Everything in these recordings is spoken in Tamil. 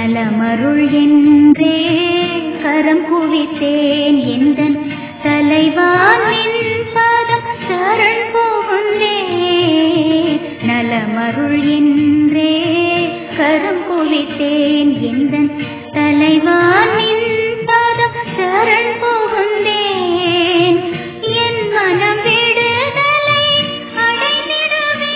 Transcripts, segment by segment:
நலமருள் என்றே கரம் குவித்தேன் எந்தன் தலைவானின் பாதம் சரண் புகுந்தே நலமருள் என்றே கரம் குவித்தேன் எந்தன் தலைவானின் பாதம் சரண் புகுந்தேன் என் மனம் விடுதலை அடைந்திடவே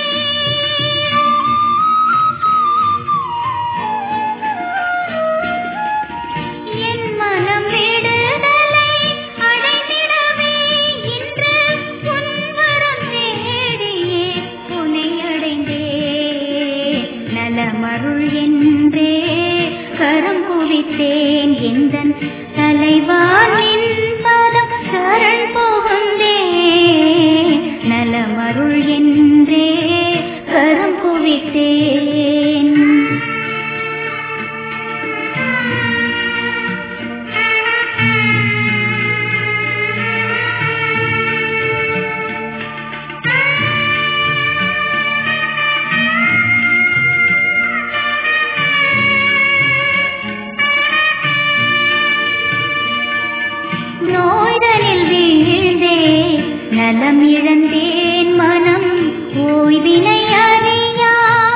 என் மனம் விடுதலை அடைந்திடவே இன்று உன் வரம் தேடியே உனை அடைந்தே நலமருள் என்றே கரம் குவித்தேன் எந்தன் தலைவானின் பாதம் சரண் புகுந்தே நலமருள் என்றே கரம் குவித்தேன் நோய்தனில் வீழ்ந்தே நலம் இழந்தேன் மனம் ஓய்வினை அறியா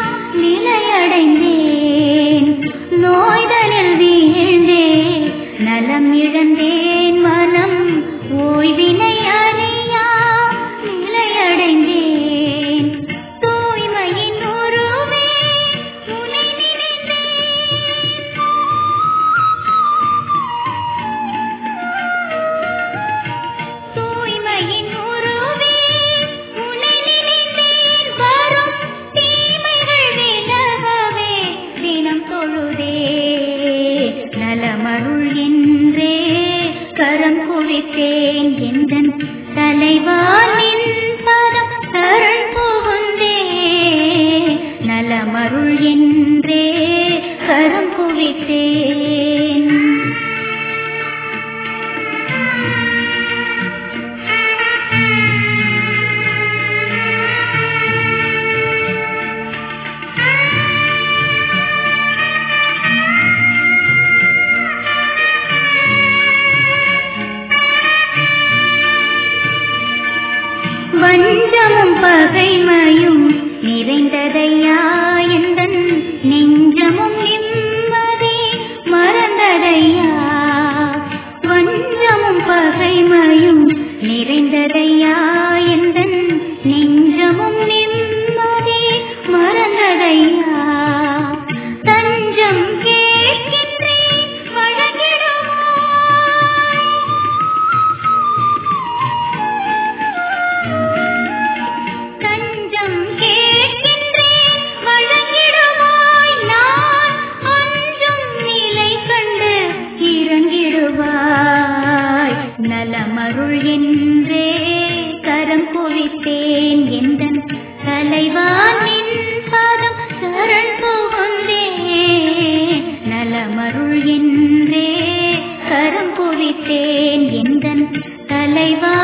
நிலையடைந்தேன் நோய்தனில் வீழ்ந்தே நலம் இழந்தேன் மனம் ஓய்வினை அறியா நிலையடைந்தேன் தூய்மையின் உருவே உனை நினைந்தேன் தூய்மையின் உருவே உனை நினைத்தேன் வரும் தீமைகள் விலகவே தினம் தொழுதே நலமருள் என்றே கரம் குவித்தேன் எந்தன் தலைவானின் பதம் சரண் புகுந்தே நலமருள் என்றே கரம் குவித்தேன் வஞ்சமும் பகைமையும் நிறைந்ததையா எந்தன் நெஞ்சமும் நிம்மதி மறந்ததையா வஞ்சமும் பகைமையும் நிறைந்ததையா எந்தன் நெஞ்சமும் நிம்மதி மறந்ததையா தஞ்சம் கேட்கின்றேன் வழங்கிடுவாய் தஞ்சம் கேட்கின்றேன் வழங்கிடுவாய் நான் அஞ்சும் நிலை கண்டு இறங்கிடுவாய் நலமருள் என்றே கரம் குவித்தேன் எந்தன் தலைவானின் பாதம் சரண் புகுந்தே நலமருள் என்றே கரம் குவித்தேன் எந்தன் தலைவா